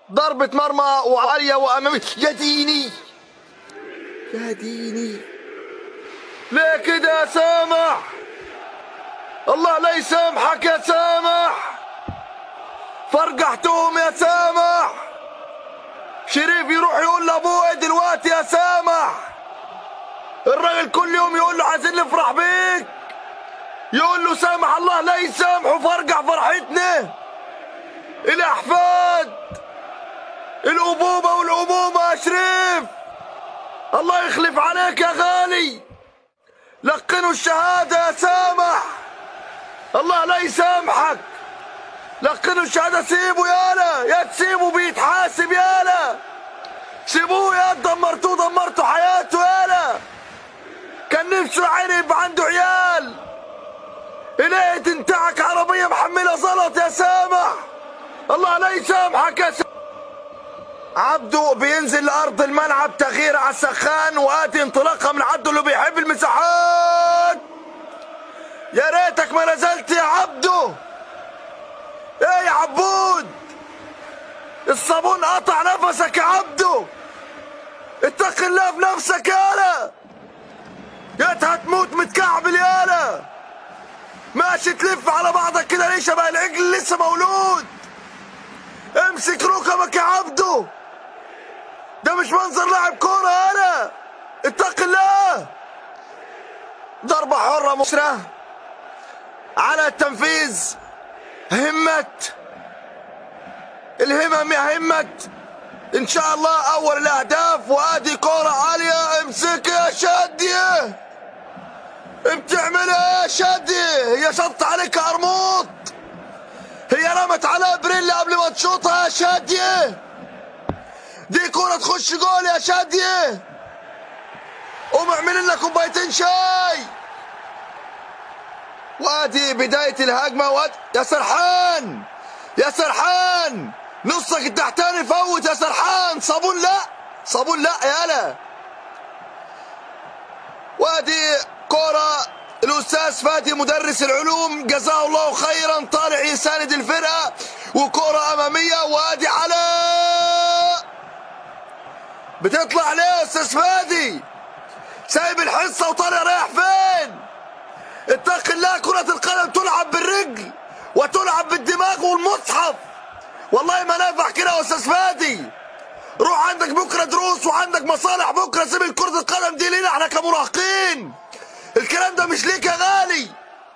ضربة مرمى وعالية وأمامية يا ديني يا ديني ليه كده يا سامح الله لا يسامحك يا سامح فرقحتهم يا سامح شريف يروح يقول لابوه دلوقتي يا سامح الراجل كل يوم يقول له عايزين نفرح بيك يقول له سامح الله لا يسامحه فرقع فرحتنا الاحفاد الابوبه والامومه يا شريف الله يخلف عليك يا غالي لقنوا الشهاده يا سامح الله لا يسامحك لقنوا الشهاده سيبوا يالا يا تسيبوا بيتحاسب يالا سيبوه يا دمرتوه دمرتوا حياته يالا كان نفسه عيني يبقى عنده عيال إليه تنتعك عربية محملة زلط يا سامح الله لا يسامحك يا سامح عبده بينزل لأرض الملعب تغيير على السخان وآتي انطلاقها من عبده اللي بيحب المساحات يا ريتك ما نزلت يا عبده ايه يا عبود الصابون قطع نفسك يا عبده اتق الله في نفسك يالا يا هتموت متكعبل يالا ماشي تلف على بعضك كده ليه شبه العجل اللي لسه مولود امسك ركبك يا عبده ده مش منظر لاعب كوره انا اتق الله ضربة حرة مسرة على التنفيذ همت الهمم يا همت ان شاء الله اول الاهداف وادي كوره عاليه امسك يا شاديه بتعملها يا شاديه هي شط عليك قرموط هي رمت على بريلا قبل ما تشوطها يا شاديه دي كوره تخش جول يا شاديه قوم اعمل لنا كوبايتين شاي وادي بدايه الهجمه وادي يا سرحان يا سرحان نصك التحتاني فوت يا سرحان صابون لا صابون لا يالا وادي كرة الأستاذ فادي مدرس العلوم جزاه الله خيرا طالع يساند الفرقة وكرة أمامية وادي على بتطلع ليه يا أستاذ فادي سايب الحصة وطالع رايح فين اتق الله كرة القدم تلعب بالرجل وتلعب بالدماغ والمصحف والله ما نافع كده يا استاذ فادي روح عندك بكره دروس وعندك مصالح بكره سيب كرة القدم دي لينا احنا كمراهقين الكلام ده مش ليك يا غالي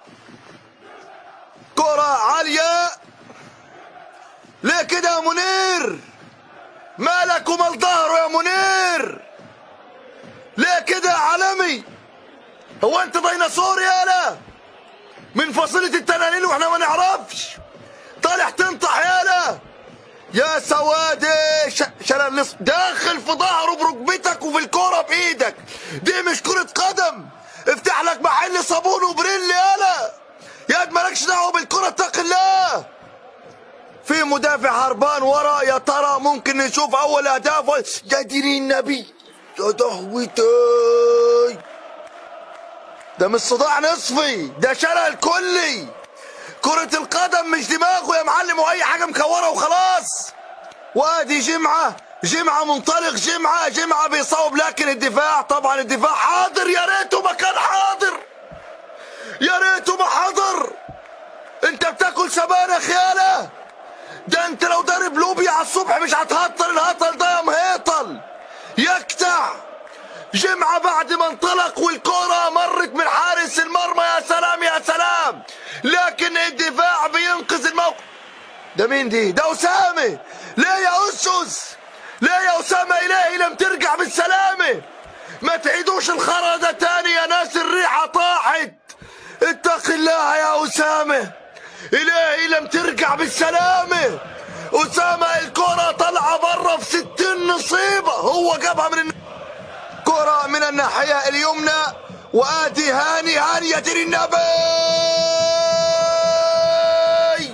كرة عالية ليه كده يا منير مالك ومال ظهره يا منير ليه كده يا عالمي هو انت ديناصور يالا من فصيلة التنانين واحنا ما نعرفش طالع تنطح يالا يا سوادي ش... شلال نص داخل في ظهره بركبتك وفي الكوره بايدك دي مش كرة قدم افتح لك محل صابون وبريل يالا يا مالكش دعوه بالكرة اتق الله في مدافع هربان ورا يا ترى ممكن نشوف اول اهداف يا دين النبي يا دهوتي ده مش صداع نصفي ده شلل كلي كرة القدم مش دماغه يا معلم واي حاجة مكورة وخلاص وادي جمعة جمعة منطلق جمعة جمعة بيصوب لكن الدفاع طبعا الدفاع حاضر يا ريته ما كان حاضر يا ريته ما حضر انت بتاكل سبانخ يالا ده انت لو ضارب لوبيا على الصبح مش هتهطل الهطل ده يا مهيطل يكتع جمعة بعد ما انطلق والكرة مرت من حارس المرمى يا سلام يا سلام لكن الدفاع بينقذ الموقف ده مين دي ده أسامة ليه يا أسس ليه يا أسامة إلهي لم ترجع بالسلامة ما تعيدوش الخرا ده تاني يا ناس الريحة طاحت اتق الله يا أسامة إلهي لم ترجع بالسلامة أسامة الكرة طالعة بره في ستين نصيبة هو جابها من الن... كرة من الناحية اليمنى وآتي هاني هاني يدري النبي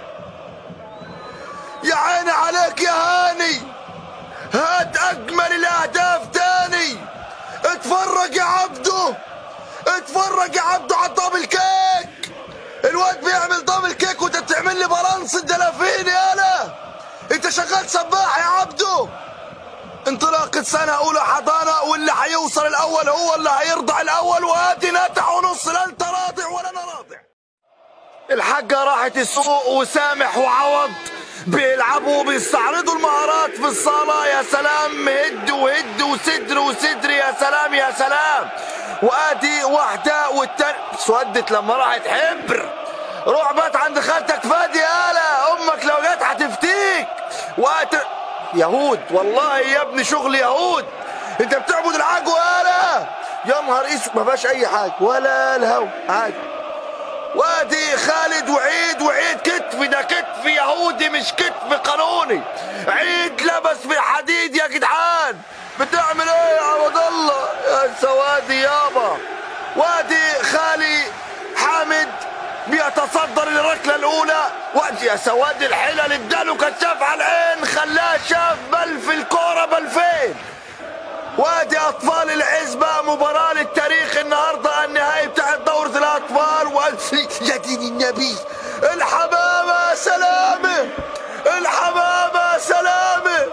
يا عيني عليك يا هاني هات أجمل الأهداف تاني اتفرج يا عبده اتفرج يا عبده على الدبل كيك الواد بيعمل دبل كيك وانت بتعمل لي بالانس الدلافين يالا انت انت شغال سباح يا عبده انطلاقة سنة أولى حضانة واللي هيوصل الأول هو اللي هيرضع الأول وادي نتع ونص لا أنت راضع ولا أنا راضع الحاجة راحت السوق وسامح وعوض بيلعبوا بيستعرضوا المهارات في الصالة يا سلام هد وهد وصدر وصدر يا سلام يا سلام وادي واحدة والتانية سودت لما راحت حبر روح بات عند خالتك فادي يالا امك لو جت هتفتيك وقت يهود والله يا ابني شغل يهود انت بتعبد العجو يالا يا نهار اسود ما فيهاش اي حاجه ولا الهوا عادي وادي خالد وعيد وعيد كتف ده كتف يهودي مش كتف قانوني عيد لبس في الحديد يا جدعان بتعمل ايه يا عبد الله يا سوادي يابا وادي خالي حامد بيتصدر للركله الاولى وادي يا سوادي الحلل اداله كشاف على العين خلاه شاف بل في الكوره بل فين وادي اطفال العزبة مباراة للتاريخ النهاردة النهائي بتاعت دورة الاطفال و... يا دين النبي الحمامة سلامة الحمامة سلامة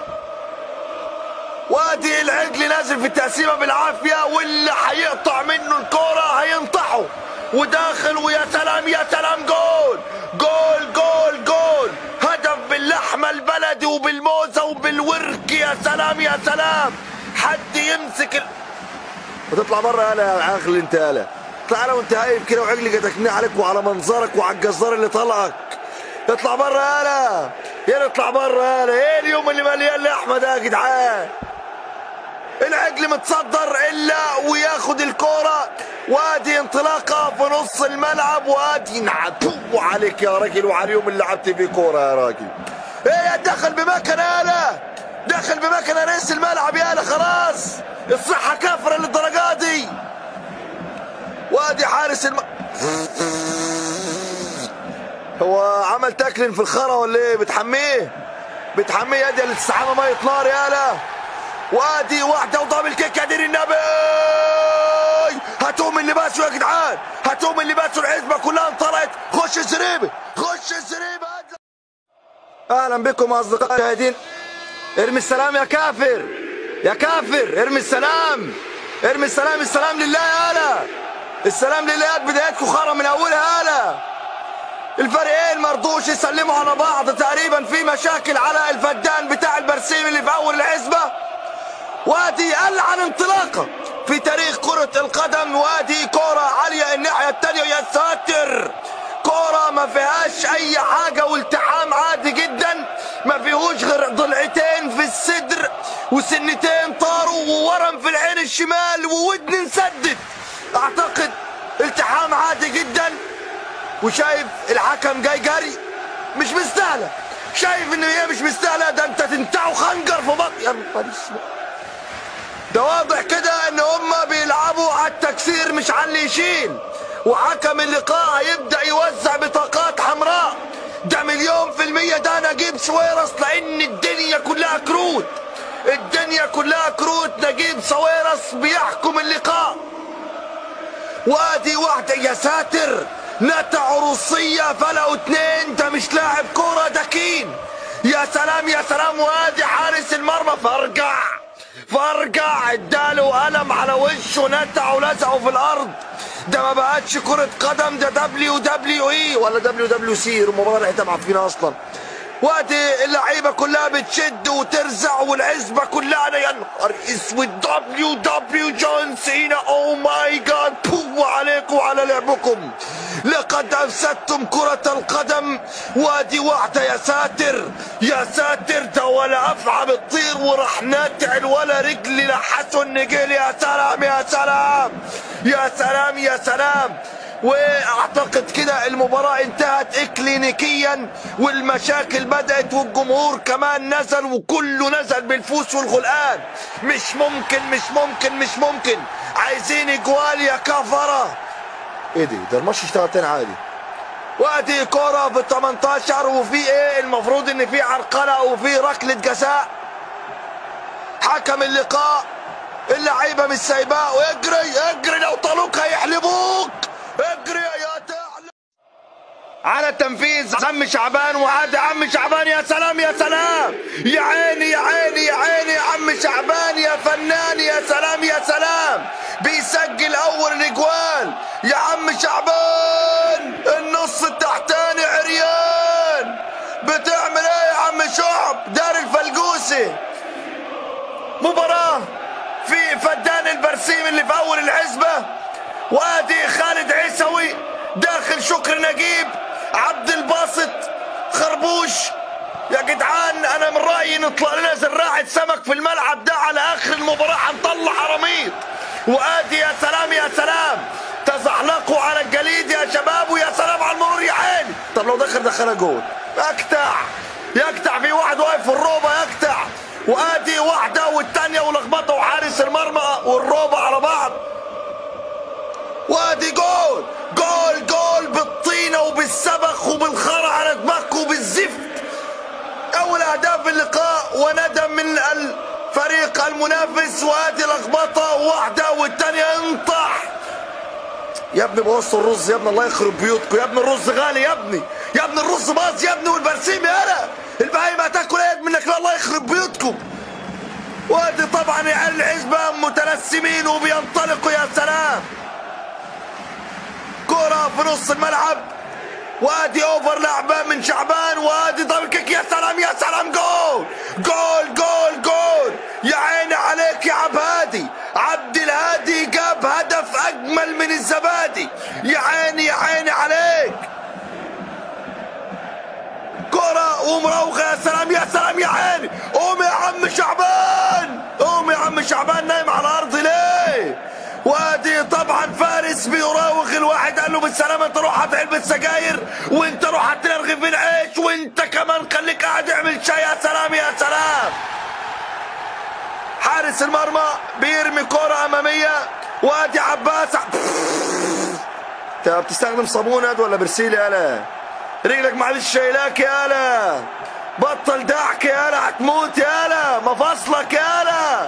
وادي العجل نازل في التقسيمة بالعافية واللي هيقطع منه الكورة هينطحه وداخل ويا سلام يا سلام جول جول جول جول هدف باللحمة البلدي وبالموزة وبالورك يا سلام يا سلام حد يمسك ال... وتطلع بره يالا يا عاقل انت يالا اطلع انا وانت هايب كده وعقلي قدكني عليك وعلى منظرك وعلى الجزار اللي طلعك اطلع بره يالا يلا اطلع بره يالا ايه اليوم اللي مليان لحمه ده يا جدعان العجل متصدر الا وياخد الكوره وادي انطلاقه في نص الملعب وادي نعتو عليك يا راجل وعلى اليوم اللي لعبت فيه كوره يا راجل ايه دخل بمكنه يالا دخل بمكنه رئيس الملعب يالا خلاص الصحه كافره للدرجه دي وادي حارس الم... هو عمل تاكلين في الخرا ولا ايه بتحميه بتحميه يا دي الاستحامه ميه نار يالا وادي واحده وضرب كيك يا دين النبي هاتوهم اللي باسوا يا جدعان هاتوهم اللي باسوا العزبه كلها انطلقت خش الزريبه خش الزريبه اهلا بكم اصدقائي المشاهدين ارمي السلام يا كافر يا كافر ارمي السلام ارمي السلام السلام لله يا هلا السلام لله بدايتكم خرا من اولها هلا الفريقين مرضوش يسلموا على بعض تقريبا في مشاكل على الفدان بتاع البرسيم اللي في اول العزبه وادي العن انطلاقه في تاريخ كرة القدم وادي كرة عالية الناحية التانية يا ساتر كرة ما فيهاش أي حاجة والتحام عادي جدا ما فيهوش غير ضلعتين في الصدر وسنتين طاروا وورم في العين الشمال وودن انسدت أعتقد التحام عادي جدا وشايف الحكم جاي جري مش مستاهلة شايف ان هي مش مستاهلة ده انت تنتعوا خنجر في بطن يا نهار اسود ده واضح كده ان هم بيلعبوا على التكسير مش على اللي يشيل وحكم اللقاء هيبدا يوزع بطاقات حمراء ده مليون في المية ده نجيب سويرس لان الدنيا كلها كروت الدنيا كلها كروت نجيب سويرس بيحكم اللقاء وادي واحدة يا ساتر نتع روسية فلقوا اتنين ده مش لاعب كورة ده كين يا سلام يا سلام وادي حارس المرمى فارجع فارجع اداله قلم على وشه نتع ولزقه في الارض ده ما بقتش كرة قدم ده دبليو دبليو اي ولا دبليو دبليو سي المباراة اللي احنا عارفينها اصلا وقت اللعيبه كلها بتشد وترزع والعزبه كلها يا نهار اسود دبليو دبليو جون سينا او ماي جاد بو عليكم وعلى لعبكم لقد افسدتم كرة القدم وادي واحدة يا ساتر يا ساتر ده ولا افعى بتطير وراح ناتع ولا رجل لحسه النجيل يا سلام يا سلام يا سلام يا سلام واعتقد كده المباراة انتهت اكلينيكيا والمشاكل بدأت والجمهور كمان نزل وكله نزل بالفوس والغلقان مش ممكن مش ممكن مش ممكن عايزين اجوال يا كفرة ايه دي ده الماتش اشتغل تاني عادي وادي كرة في ال 18 وفي ايه المفروض ان في عرقلة وفي ركلة جزاء حكم اللقاء اللعيبة مش سايباه واجري اجري لو طالوك هيحلبوك اجري يا تعلم على التنفيذ عم شعبان وعاد عم شعبان يا سلام يا سلام يا عيني يا عيني يا عيني يا عم شعبان يا فنان يا سلام يا سلام بيسجل اول الاجوال يا عم شعبان النص التحتاني عريان بتعمل ايه يا عم شعب دار الفلقوسي مباراة في فدان البرسيم اللي في اول الحزبة وادي خالد عيسوي داخل شكر نجيب عبد الباسط خربوش يا جدعان انا من رايي نطلع لنا زراعه سمك في الملعب ده على اخر المباراه هنطلع عراميط وادي يا سلام يا سلام تزحلقوا على الجليد يا شباب ويا سلام على المرور يا عيني طب لو دخل دخلها جول اقطع يقطع في واحد واقف في الروبه يقطع وادي واحده والثانيه ولخبطه وحارس المرمى والروبه على بعض وادي جول جول جول بالطينه وبالسبخ وبالخرا على دماغك وبالزفت اول اهداف اللقاء وندم من الفريق المنافس وادي لخبطه واحده والثانيه انطح يا ابني بوصوا الرز يا ابني الله يخرب بيوتكم يا ابني الرز غالي يا ابني يا ابني الرز باظ يا ابني والبرسيم يالا البهايم هتاكل ايه منك لا الله يخرب بيوتكم وادي طبعا عيال الحزبه متلسمين وبينطلقوا يا سلام كرة في نص الملعب وادي اوفر لعبة من شعبان وادي ضرب كيك يا سلام يا سلام جول جول جول جول يا عيني عليك يا عبد هادي عبد الهادي جاب هدف اجمل من الزبادي يا عيني يا عيني عليك كرة ومراوغة يا سلام يا سلام يا عيني قوم يا عم شعبان قوم يا عم شعبان نايم على الارض ليه وادي طبعا فارس بيراوغ الواحد قال له بالسلامة انت روح هات علبة سجاير وانت روح هات لنا رغيفين عيش وانت كمان خليك قاعد اعمل شاي يا سلام يا سلام حارس المرمى بيرمي كرة أمامية وادي عباس انت بتستخدم صابون هاد ولا برسيل يالا رجلك معلش شايلاك يالا بطل دعك يالا هتموت يالا مفاصلك يالا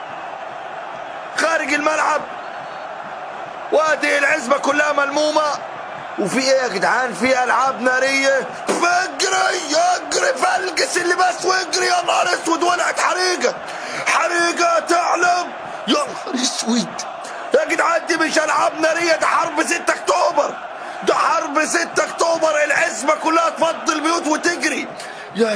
خارج الملعب وادي العزبة كلها ملمومة وفي ايه يا جدعان في العاب نارية اجري اجري فلقس اللباس واجري يا نهار اسود ولعت حريقة حريقة تعلم يا نهار اسود يا جدعان دي مش العاب نارية ده حرب 6 اكتوبر ده حرب 6 اكتوبر العزبة كلها تفضي البيوت وتجري يا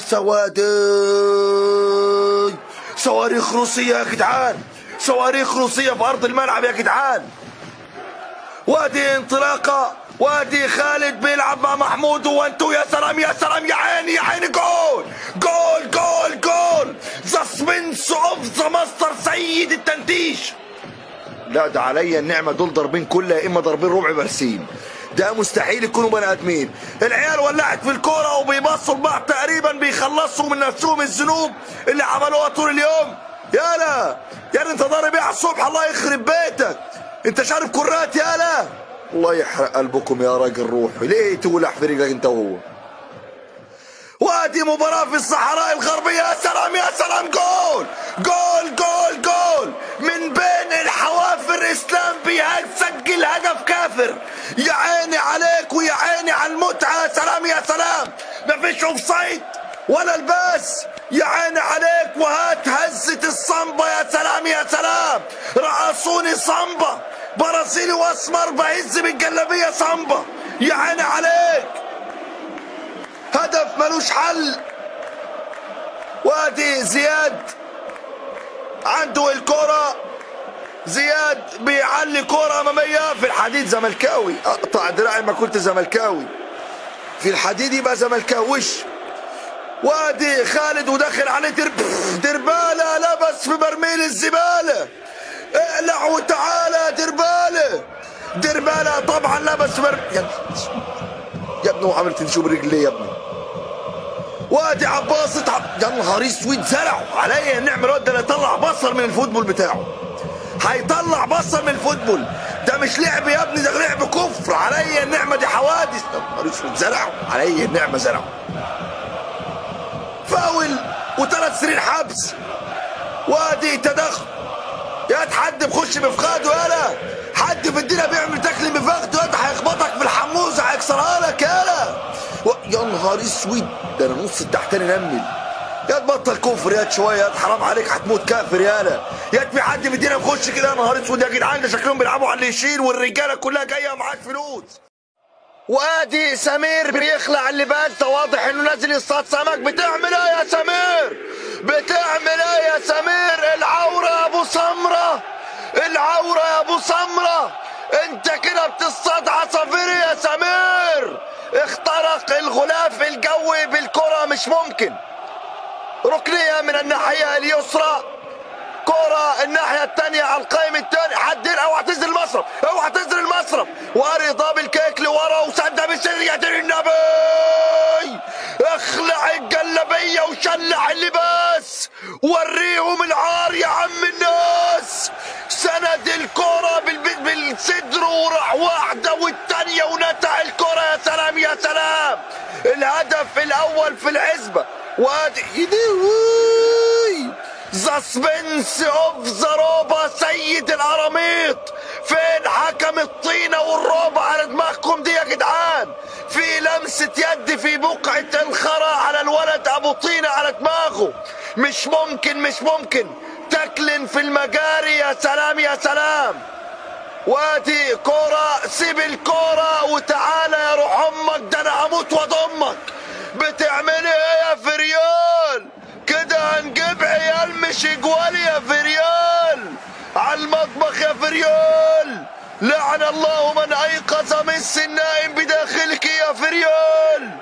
سوادي صواريخ روسية يا جدعان صواريخ روسية في أرض الملعب يا جدعان وادي انطلاقة وادي خالد بيلعب مع محمود وانتو يا سلام يا سلام يا عيني يا عيني جول جول جول جول ذا سبنس اوف ذا ماستر سيد التنتيش لا ده عليا النعمة دول ضاربين كلها يا اما ضاربين ربع برسيم ده مستحيل يكونوا بني ادمين العيال ولعت في الكوره وبيبصوا لبعض تقريبا بيخلصوا من نفسهم الذنوب اللي عملوها طول اليوم يالا يالا انت ضارب ايه على الصبح الله يخرب بيتك انت شارب كرات يالا الله يحرق قلبكم يا راجل روحي ليه تولع في رجلك انت وهو وادي مباراة في الصحراء الغربية يا سلام يا سلام جول جول جول جول من بين الحوافر اسلام بيهاج سجل هدف كافر يا عيني عليك ويا عيني على المتعة يا سلام يا سلام مفيش اوف سايد ولا الباس يا عيني عليك وهات هزة الصنبة يا سلام يا سلام رقصوني صنبة برازيلي واسمر بهز بالجلابية صنبة يا عيني عليك هدف ملوش حل وادي زياد عنده الكرة زياد بيعلي كرة أمامية في الحديد زملكاوي أقطع دراعي ما كنت زملكاوي في الحديد يبقى زملكاوي وش وادي خالد ودخل عليه درب دربالة لبس في برميل الزبالة اقلع وتعالى دربالة دربالة طبعا لبس في برميل يا نهار أسود. يا ابني وعمل تنشوب رجليه يا ابني وادي عباس اتعب يا نهار اسود زرعوا عليا النعمه الواد ده اللي يطلع بصل من الفوتبول بتاعه هيطلع بصل من الفوتبول ده مش لعب يا ابني ده لعب كفر عليا النعمه دي حوادث يا نهار اسود زرعوا عليا النعمه زرعوا فاول وثلاث سنين حبس وادي تدخل يا حد بخش بفخاده يالا حد في الدنيا بيعمل تاكل بفخده يا هيخبطك في الحموزه هيكسرها لك يالا و... يا نهار اسود ده انا نص التحتاني نمل يا تبطل كفر يا شويه يا حرام عليك هتموت كافر يالا يا في حد مدينا نخش كده يا نهار اسود يا جدعان ده شكلهم بيلعبوا على اللي يشيل والرجاله كلها جايه معاك فلوس وادي سمير بيخلع اللباس ده واضح انه نازل يصطاد سمك بتعمل ايه يا سمير بتعمل ايه يا سمير العوره يا ابو سمره العوره يا ابو سمره انت كده بتصطاد عصافير يا سمير اخترق الغلاف الجوي بالكره مش ممكن ركنيه من الناحيه اليسرى كرة الناحية الثانية على القائم الثاني حدين اوعى تنزل المصرف اوعى تنزل المصرف واري ضاب الكيك لورا وسدها بالسر يا دين النبي اخلع الجلبية وشلع اللباس وريهم العار يا عم الناس سند الكرة بال- بالصدر وراح واحدة والثانية ونتع الكرة يا سلام يا سلام الهدف الأول في الحسبة وادي يدي سسبنس اوف ذا روبا سيد القراميط فين حكم الطينه والروبا على دماغكم دي يا جدعان في لمسه يد في بقعه الخرا على الولد ابو طينه على دماغه مش ممكن مش ممكن تكلن في المجاري يا سلام يا سلام وادي كرة سيب الكرة وتعالى يا روح امك ده انا هموت واضمك بتعمل ايه يا فريال كده هنجيب عيال مش اجوال يا فريال على المطبخ يا فريال لعن الله من ايقظ مس النائم بداخلك يا فريال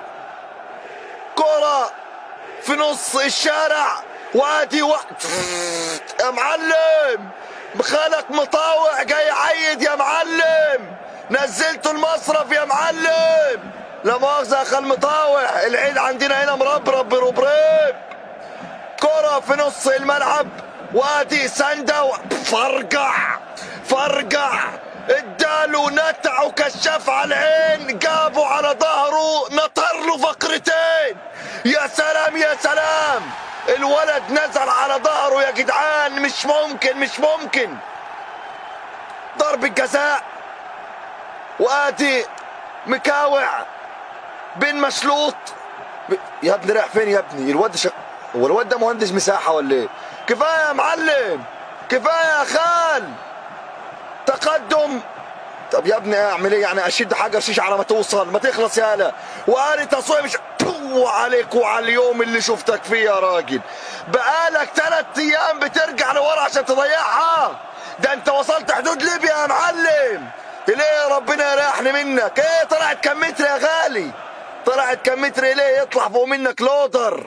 كرة في نص الشارع وادي وقت يا معلم خالك مطاوع جاي يعيد يا معلم نزلته المصرف يا معلم لا مؤاخذة يا خال مطاوع العيد عندنا هنا مربرب بربريب كرة في نص الملعب وادي سندة فرقع فرقع اداله نتع وكشف على العين جابه على ظهره نطر له فقرتين يا سلام يا سلام الولد نزل على ظهره يا جدعان مش ممكن مش ممكن ضرب الجزاء وادي مكاوع بن مشلوط ب... يا ابني رايح فين يا ابني الواد شق... هو الواد ده مهندس مساحه ولا ايه كفايه يا معلم كفايه يا خال تقدم طب يا ابني اعمل ايه يعني اشد حجر شيشه على ما توصل ما تخلص يالا وقاري تصوير مش تو عليك وعلى اليوم اللي شفتك فيه يا راجل بقالك ثلاث ايام بترجع لورا عشان تضيعها ده انت وصلت حدود ليبيا يا معلم ليه ربنا يريحني منك ايه طلعت كم متر يا غالي طلعت كم متر ليه يطلع فوق منك لودر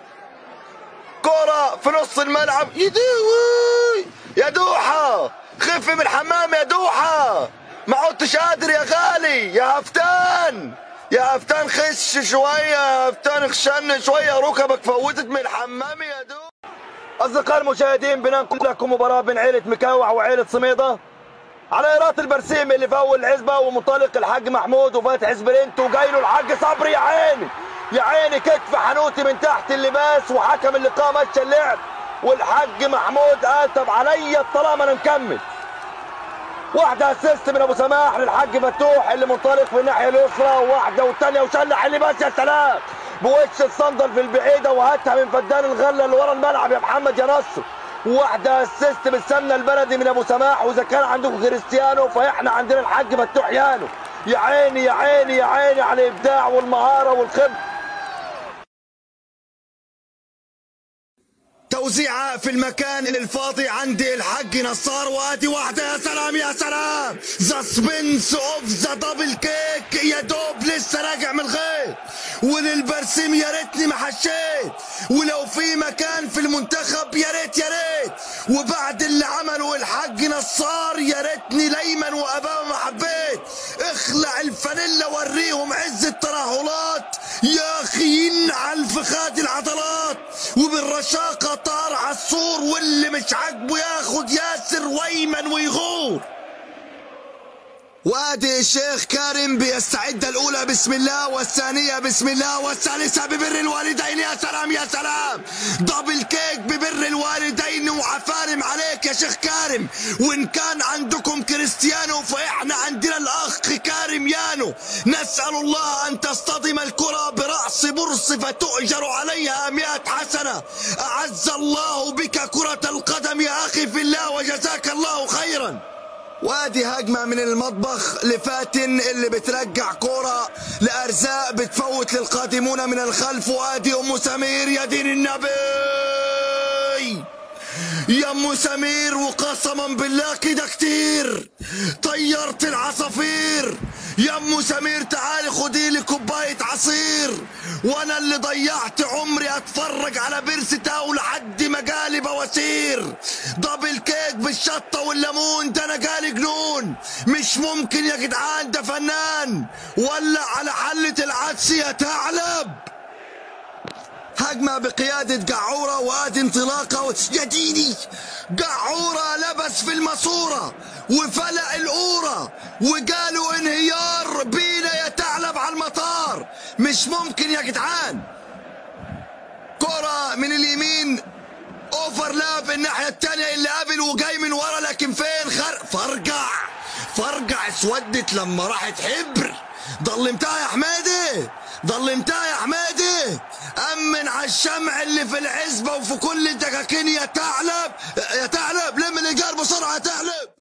كرة في نص الملعب يدوي يا دوحة خف من الحمام يا دوحة ما عدتش قادر يا غالي يا هفتان يا هفتان خش شوية يا هفتان خشن شوية ركبك فوتت من الحمام يا دوحة أصدقائي المشاهدين بننقل لكم مباراة بين عيلة مكاوع وعيلة صميدة على إيرات البرسيم اللي في أول الحزبة ومنطلق الحاج محمود وفاتح سبرنت وجاي له الحاج صبري يا عيني يا عيني كتف حنوتي من تحت اللباس وحكم اللقاء مشى اللعب والحاج محمود قال طب عليا طالما انا مكمل واحدة اسيست من ابو سماح للحاج فتوح اللي منطلق في الناحية اليسرى وواحدة والثانية وشلح اللباس يا سلام بوش الصندل في البعيدة وهاتها من فدان الغلة اللي ورا الملعب يا محمد يا نصر واحدة اسيست بالسمنة البلدي من ابو سماح واذا كان عندكم كريستيانو فاحنا عندنا الحاج فتوح يانو يا عيني يا عيني يا عيني على الابداع والمهارة والخبرة توزيعة في المكان الفاضي عندي الحق نصار وادي واحدة يا سلام يا سلام ذا سبنس اوف ذا دبل كيك يا دوب لسه راجع من الغيط وللبرسيم يا ريتني ما حشيت ولو في مكان في المنتخب يا ريت يا ريت وبعد اللي عمله الحاج نصار يا ريتني ليمن واباه ما حبيت اخلع الفانيلا وريهم عز الترهلات يا اخي ينعل فخاد العضلات وبالرشاقة طار عالسور واللي مش عاجبه ياخد ياسر ويمن ويغور وادي الشيخ كارم بيستعد الاولى بسم الله والثانيه بسم الله والثالثه ببر الوالدين يا سلام يا سلام دبل كيك ببر الوالدين وعفارم عليك يا شيخ كارم وان كان عندكم كريستيانو فاحنا عندنا الاخ كارم يانو نسال الله ان تصطدم الكره براس برص فتؤجر عليها مئة حسنه اعز الله بك كره القدم يا اخي في الله وجزاك الله خيرا وادي هجمة من المطبخ لفاتن اللي بترجع كرة لأرزاق بتفوت للقادمون من الخلف وادي أم سمير يا دين النبي يا ام سمير وقسما بالله كده كتير طيرت العصافير يا ام سمير تعالي خدي لي كوبايه عصير وانا اللي ضيعت عمري اتفرج على بيرس تاو لحد ما جالي بواسير دبل كيك بالشطه والليمون ده انا جالي جنون مش ممكن يا جدعان ده فنان ولع على حله العدس يا ثعلب هجمة بقيادة جعورة وادي انطلاقة و... يا ديني جعورة لبس في الماسورة وفلق القورة وجاله انهيار بينا يا ثعلب على المطار مش ممكن يا جدعان كرة من اليمين اوفرلاب الناحية التانية اللي قابل وجاي من ورا لكن فين خرق فرجع فرجع اسودت لما راحت حبر ضلمتها يا حمادي ضلمتها يا حمادي امن على الشمع اللي في العزبه وفي كل الدكاكين يا ثعلب يا ثعلب لم الايجار بسرعه يا ثعلب